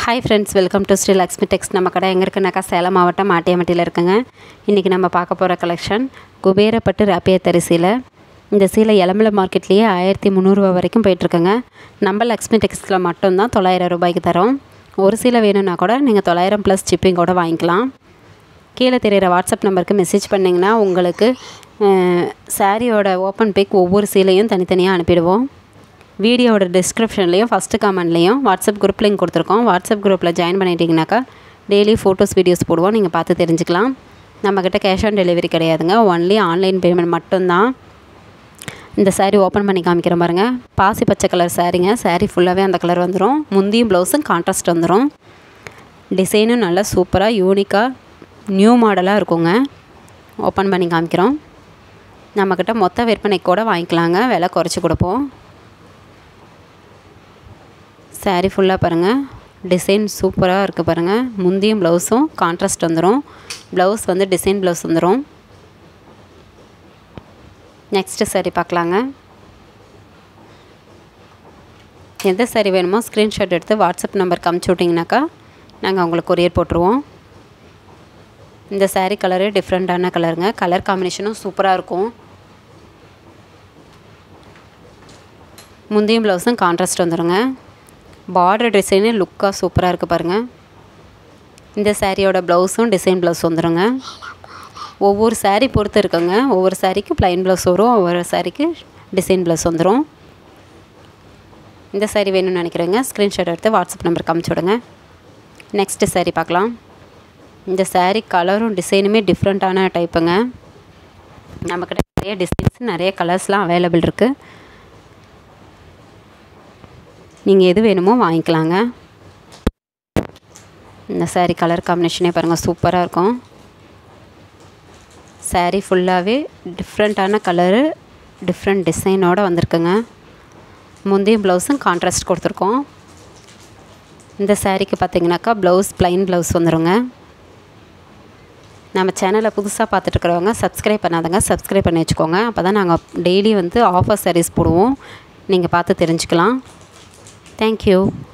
Hi friends welcome to Sri Lakshmi tex நம்ம கடை எங்கே இருக்குனாக்கா சேலம் மாவட்டம் மாட்டியமட்டியில் இருக்குங்க இன்றைக்கி நம்ம பார்க்க போகிற கலெக்ஷன் குபேரப்பட்டு ராப்பியத்தரி சீலை இந்த சீலை எலமலை மார்க்கெட்லேயே ஆயிரத்தி முந்நூறுரூவா வரைக்கும் போயிட்டுருக்குங்க நம்ம லக்ஷ்மி டெக்ஸ்டில் மட்டும்தான் தொள்ளாயிரம் ரூபாய்க்கு தரோம் ஒரு சீலை வேணும்னா கூட நீங்கள் தொள்ளாயிரம் ப்ளஸ் சிப்பிங் கூட வாங்கிக்கலாம் கீழே தெரிகிற வாட்ஸ்அப் நம்பருக்கு மெசேஜ் பண்ணிங்கன்னா உங்களுக்கு சாரியோட ஓப்பன் பிக் ஒவ்வொரு சீலையும் தனித்தனியாக அனுப்பிடுவோம் வீடியோவோட டிஸ்கிரிப்ஷன்லேயும் ஃபஸ்ட்டு கமெண்ட்லேயும் வாட்ஸ்அப் குரூப் லிங்க் கொடுத்துருக்கோம் வாட்ஸ்அப் குரூப்பில் ஜாயின் பண்ணிட்டீங்கனாக்கா டெய்லி ஃபோட்டோஸ் வீடியோஸ் போடுவோம் நீங்கள் பார்த்து தெரிஞ்சுக்கலாம் நம்மக்கிட்ட கேஷ் ஆன் டெலிவரி கிடையாதுங்க ஒன்லி ஆன்லைன் பேமெண்ட் மட்டும்தான் இந்த சாரீ ஓப்பன் பண்ணி காமிக்கிறேன் பாருங்கள் பாசி பச்சை கலர் சாரீங்க சாரீ ஃபுல்லாகவே அந்த கலர் வந்துடும் முந்தியும் ப்ளவுஸும் கான்ட்ராஸ்ட் வந்துடும் டிசைனும் நல்லா சூப்பராக யூனிக்காக நியூ மாடலாக இருக்குங்க ஓப்பன் பண்ணி காமிக்கிறோம் நம்மக்கிட்ட மொத்த விற்பனைக்கு கூட வாங்கிக்கலாங்க விலை குறைச்சி கொடுப்போம் சாரீ ஃபுல்லாக பாருங்கள் டிசைன் சூப்பராக இருக்குது பாருங்கள் முந்தியும் ப்ளவுஸும் கான்ட்ராஸ்ட் வந்துடும் ப்ளவுஸ் வந்து டிசைன் ப்ளவுஸ் வந்துடும் நெக்ஸ்ட்டு சாரீ பார்க்கலாங்க எந்த சாரீ வேணுமோ ஸ்க்ரீன்ஷாட் எடுத்து வாட்ஸ்அப் நம்பருக்கு அமுச்சு விட்டிங்கனாக்கா நாங்கள் உங்களுக்கு கொரியர் போட்டுருவோம் இந்த சாரீ கலரு டிஃப்ரெண்ட்டான கலருங்க கலர் காம்பினேஷனும் சூப்பராக இருக்கும் முந்தியும் ப்ளவுஸும் கான்ட்ராஸ்ட் வந்துடுங்க பார்டர் டிசைனு லுக்காக சூப்பராக இருக்குது பாருங்கள் இந்த சாரியோட ப்ளவுஸும் டிசைன் ப்ளவுஸ் வந்துடுங்க ஒவ்வொரு சாரீ பொறுத்து இருக்குங்க ஒவ்வொரு சாரீக்கு ப்ளைன் ப்ளவுஸ் வரும் ஒவ்வொரு சாரீக்கு டிசைன் ப்ளவுஸ் வந்துடும் இந்த சாரீ வேணும்னு நினைக்கிறேங்க ஸ்க்ரீன்ஷாட் எடுத்து வாட்ஸ்அப் நம்பருக்கு அமுச்சு விடுங்க நெக்ஸ்ட்டு சாரீ பார்க்கலாம் இந்த சாரீ கலரும் டிசைனுமே டிஃப்ரெண்ட்டான டைப்புங்க நம்மக்கிட்ட நிறைய டிசைன்ஸ் நிறைய கலர்ஸ்லாம் அவைலபிள் இருக்குது நீங்கள் எது வேணுமோ வாங்கிக்கலாங்க இந்த சாரீ கலர் காம்பினேஷனே பாருங்கள் சூப்பராக இருக்கும் சாரீ ஃபுல்லாகவே டிஃப்ரெண்ட்டான கலரு டிஃப்ரெண்ட் டிசைனோடு வந்திருக்குங்க முந்தையும் ப்ளவுஸும் கான்ட்ராஸ்ட் கொடுத்துருக்கோம் இந்த சாரீக்கு பார்த்தீங்கன்னாக்கா ப்ளவுஸ் ப்ளைன் ப்ளவுஸ் வந்துடுங்க நம்ம சேனலை புதுசாக பார்த்துட்ருக்கிறவங்க சப்ஸ்கிரைப் பண்ணாதங்க சப்ஸ்கிரைப் பண்ணி வச்சுக்கோங்க அப்போ தான் நாங்கள் டெய்லி வந்து ஆஃபர் சாரீஸ் போடுவோம் நீங்கள் பார்த்து தெரிஞ்சுக்கலாம் Thank you.